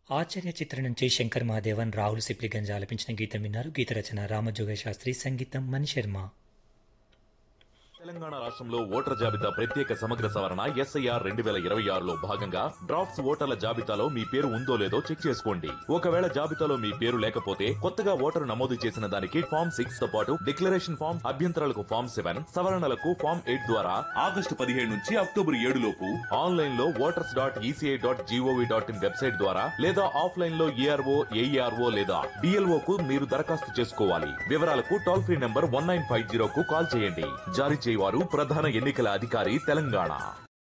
ఆచార్య చిత్రం నుంచి శంకర్ మహాదేవన్ రాహుల్ సిప్లిగంజ్ ఆలపించిన గీతం విన్నారు గీత రచన రామజోగ శాస్త్రి సంగీతం మణి శర్మ తెలంగాణ రాష్ట్రంలో ఓటర్ జాబితా ప్రత్యేక సమగ్ర సవరణ ఎస్ఐఆర్ రెండు వేల ఇరవై ఆరులో భాగంగా డ్రాఫ్ట్స్ ఓటర్ల జాబితాలో మీ పేరు ఉందో లేదో చెక్ చేసుకోండి ఒకవేళ జాబితాలో మీ పేరు లేకపోతే కొత్తగా ఓటరు నమోదు చేసిన దానికి ఫామ్ సిక్స్ తో పాటు డిక్లరేషన్ ఫామ్ అభ్యంతరాలకు ఫామ్ సెవెన్ సవరణలకు ఫామ్ ఎయిట్ ద్వారా ఆగస్టు పదిహేడు నుంచి అక్టోబర్ ఏడు లోపు ఆన్లైన్ లో voters dot ECI dot GOV dot in website ద్వారా లేదా ఆఫ్లైన్ లో ఏఆర్ఓ ఏఈఆర్ఓ లేదా డిఎల్ఓ కు మీరు దరఖాస్తు చేసుకోవాలి వివరాలకు toll free number one nine five zero కు కాల్ చేయండి జారీ చేయవారు ప్రధాన ఎన్నికల అధికారి తెలంగాణ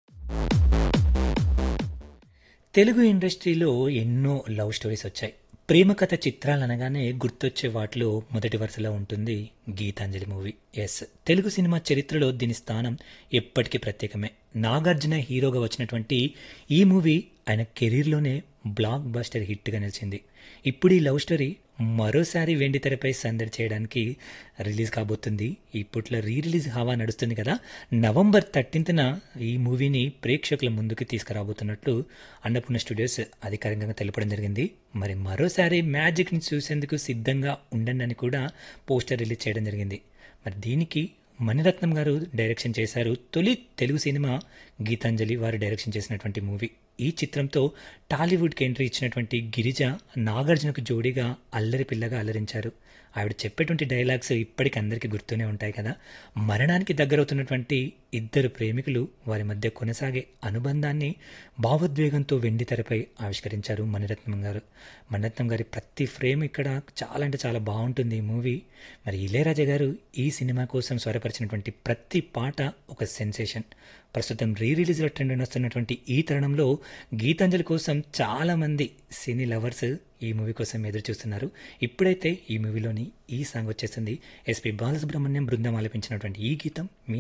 తెలుగు ఇండస్ట్రీలో ఎన్నో లవ్ స్టోరీస్ వచ్చాయి ప్రేమ కథ చిత్రాలు అనగానే గుర్తొచ్చే వాటిలో మొదటి వరుసలో ఉంటుంది గీతాంజలి మూవీ ఎస్ తెలుగు సినిమా చరిత్రలో దీని స్థానం ఎప్పటికీ ప్రత్యేకమే నాగార్జున హీరోగా వచ్చినటువంటి ఈ మూవీ ఆయన కెరీర్లోనే బ్లాక్ బస్టర్ హిట్గా నిలిచింది ఇప్పుడు ఈ లవ్ స్టోరీ మరోసారి వెండి తెరపై సందడి చేయడానికి రిలీజ్ కాబోతుంది ఇప్పట్లో రీ రిలీజ్ హవా నడుస్తుంది కదా నవంబర్ థర్టీన్త్న ఈ మూవీని ప్రేక్షకుల ముందుకు తీసుకురాబోతున్నట్లు అన్నపూర్ణ స్టూడియోస్ అధికారికంగా తెలపడం జరిగింది మరి మరోసారి మ్యాజిక్ని చూసేందుకు సిద్ధంగా ఉండండి అని కూడా పోస్టర్ రిలీజ్ చేయడం జరిగింది మరి దీనికి మణిరత్నం గారు డైరెక్షన్ చేశారు తొలి తెలుగు సినిమా గీతాంజలి వారు డైరెక్షన్ చేసినటువంటి మూవీ ఈ చిత్రంతో టాలీవుడ్కి ఎంట్రీ ఇచ్చినటువంటి గిరిజ నాగార్జునకు జోడీగా అల్లరి పిల్లగా అల్లరించారు ఆవిడ చెప్పేటువంటి డైలాగ్స్ ఇప్పటికి అందరికీ గుర్తూనే ఉంటాయి కదా మరణానికి దగ్గరవుతున్నటువంటి ఇద్దరు ప్రేమికులు వారి మధ్య కొనసాగే అనుబంధాన్ని భావోద్వేగంతో వెండి తెరపై ఆవిష్కరించారు మణిరత్నం గారు మణిరత్నం గారి ప్రతి ఫ్రేమ్ ఇక్కడ చాలా అంటే చాలా బాగుంటుంది ఈ మూవీ మరి ఇళయరాజా గారు ఈ సినిమా కోసం స్వరపరిచినటువంటి ప్రతి పాట ఒక సెన్సేషన్ ప్రస్తుతం రీ రిలీజ్లో ట్రెండ్ వస్తున్నటువంటి ఈ తరుణంలో గీతాంజలి కోసం చాలామంది సినీ లవర్స్ ఈ మూవీ కోసం ఎదురు చూస్తున్నారు ఇప్పుడైతే ఈ మూవీలోని ఈ సాంగ్ వచ్చేసింది ఎస్పి బాలసుబ్రహ్మణ్యం బృందం ఆలపించినటువంటి ఈ గీతం మీ